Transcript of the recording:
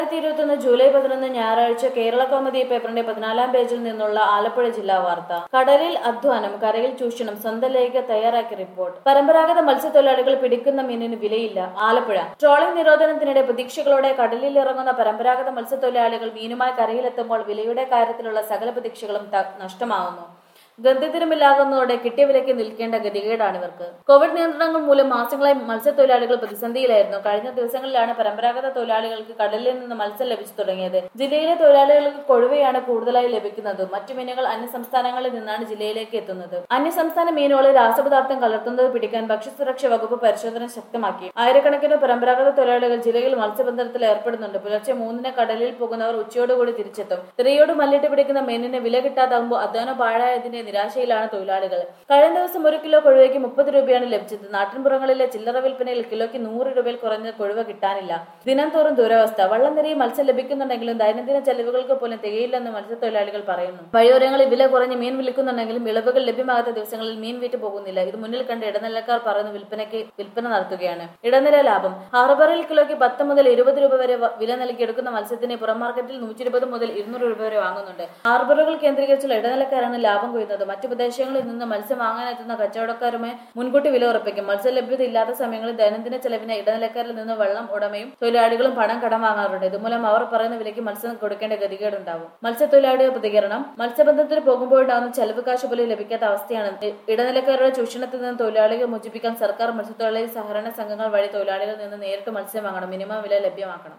രണ്ടായിരത്തി ഇരുപത്തൊന്ന് ജൂലൈ പതിനൊന്ന് ഞായറാഴ്ച കേരള കൗമുദി പേപ്പറിന്റെ പതിനാലാം പേജിൽ നിന്നുള്ള ആലപ്പുഴ ജില്ലാ വാർത്ത കടലിൽ അധ്വാനം കരയിൽ ചൂഷണം സ്വന്തം ലേഖ തയ്യാറാക്കിയ റിപ്പോർട്ട് പരമ്പരാഗത മത്സ്യത്തൊഴിലാളികൾ പിടിക്കുന്ന മീനിന് വിലയില്ല ആലപ്പുഴ ട്രോളിംഗ് നിരോധനത്തിനിടെ പ്രതീക്ഷകളോടെ കടലിൽ ഇറങ്ങുന്ന പരമ്പരാഗത മത്സ്യത്തൊഴിലാളികൾ മീനുമായി കരയിലെത്തുമ്പോൾ വിലയുടെ കാര്യത്തിലുള്ള സകല പ്രതീക്ഷകളും ത- നഷ്ടമാവുന്നു ഗന്ധിതിരുമില്ലാകുന്നതോടെ കിട്ടിയ വിലയ്ക്ക് നിൽക്കേണ്ട ഗതികേടാണ് ഇവർക്ക് കോവിഡ് നിയന്ത്രണങ്ങൾ മൂലം മാസങ്ങളായി മത്സ്യത്തൊഴിലാളികൾ പ്രതിസന്ധിയിലായിരുന്നു കഴിഞ്ഞ ദിവസങ്ങളിലാണ് പരമ്പരാഗത തൊഴിലാളികൾക്ക് കടലിൽ നിന്ന് മത്സ്യം ലഭിച്ചു തുടങ്ങിയത് ജില്ലയിലെ തൊഴിലാളികൾക്ക് കൊഴുവയാണ് കൂടുതലായി ലഭിക്കുന്നത് മറ്റു മീനുകൾ അന്യ സംസ്ഥാനങ്ങളിൽ നിന്നാണ് ജില്ലയിലേക്ക് എത്തുന്നത് അന്യ സംസ്ഥാന മീനുകളിൽ രാസപദാർത്ഥം കലർത്തുന്നത് പിടിക്കാൻ ഭക്ഷ്യസുരക്ഷ വകുപ്പ് പരിശോധന ശക്തമാക്കി ആയിരക്കണക്കിന് പരമ്പരാഗത തൊഴിലാളികൾ ജില്ലയിൽ മത്സ്യബന്ധനത്തിൽ ഏർപ്പെടുന്നുണ്ട് പുലർച്ചെ മൂന്നിന് കടലിൽ പോകുന്നവർ ഉച്ചയോടുകൂടി തിരിച്ചെത്തും തിരയോട് മല്ലിട്ട് പിടിക്കുന്ന മീനിന് വില കിട്ടാതാകുമ്പോൾ അധ്വാനം പാഴായതിന്റെ നിരാശയിലാണ് തൊഴിലാളികൾ കഴിഞ്ഞ ദിവസം ഒരു കിലോ കൊഴുവയ്ക്ക് മുപ്പത് രൂപയാണ് ലഭിച്ചത് നാട്ടിൻപുറങ്ങളിലെ ചില്ലറ വിൽപ്പനയിൽ കിലോയ്ക്ക് നൂറ് രൂപയിൽ കുറഞ്ഞ കൊഴുവ കിട്ടാനില്ല ദിനം തോറും ദുരവസ്ഥ വള്ളം നിറയെ മത്സ്യം ലഭിക്കുന്നുണ്ടെങ്കിലും ദൈനംദിന ചെലവുകൾക്ക് പോലും തികയില്ലെന്ന് മത്സ്യത്തൊഴിലാളികൾ പറയുന്നു വഴിയോരങ്ങളിൽ വില കുറഞ്ഞ് മീൻ വിൽക്കുന്നുണ്ടെങ്കിലും ഇളവുകൾ ലഭ്യമാകാത്ത ദിവസങ്ങളിൽ മീൻ വിറ്റ് പോകുന്നില്ല ഇത് മുന്നിൽ കണ്ട് ഇടനിലക്കാർ പറയുന്നു വിൽപ്പനയ്ക്ക് വിൽപ്പന നടത്തുകയാണ് ഇടനില ലാഭം ഹാർബറിൽ കിലോയ്ക്ക് പത്ത് മുതൽ ഇരുപത് രൂപ വരെ വ- വില നൽകി എടുക്കുന്ന മത്സ്യത്തിന് പുറം മാർക്കറ്റിൽ നൂറ്റി ഇരുപത് മുതൽ ഇരുന്നൂറ് രൂപ വരെ വാങ്ങുന്നുണ്ട് ഹാർബറുകൾ കേന്ദ്രീകരിച്ചുള്ള ഇടനിലക്കാരാണ് ലാഭം കൊയ്യുന്നത് മറ്റു പ്രദേശങ്ങളിൽ നിന്ന് മത്സ്യം വാങ്ങാനെത്തുന്ന കച്ചവടക്കാരുമായി മുൻകൂട്ടി വില ഉറപ്പിക്കും മത്സ്യ ലഭ്യത ഇല്ലാത്ത സമയങ്ങളിൽ ദൈനംദിന ചെലവിന് ഇടനിലക്കാരിൽ നിന്ന് വെള്ളം ഉടമയും തൊഴിലാളികളും പണം കടം വാങ്ങാറുണ്ട് ഇതുമൂലം അവർ പറയുന്ന വിലയ്ക്ക് മത്സ്യം കൊടുക്കേണ്ട ഗതികേടുണ്ടാവും മത്സ്യത്തൊഴിലാളിയുടെ പ്രതികരണം മത്സ്യബന്ധനത്തിന് പോകുമ്പോഴുണ്ടാകുന്ന ചെലവ് കാശ് പോലും ലഭിക്കാത്ത അവസ്ഥയാണ് ഇ- ഇടനിലക്കാരുടെ ചൂഷണത്തിൽ നിന്ന് തൊഴിലാളികളെ മോചിപ്പിക്കാൻ സർക്കാർ മത്സ്യത്തൊഴിലാളി സഹകരണ സംഘങ്ങൾ വഴി തൊഴിലാളികളിൽ നിന്ന് നേരിട്ട് മത്സ്യം വാങ്ങണം മിനിമം വില ലഭ്യമാക്കണം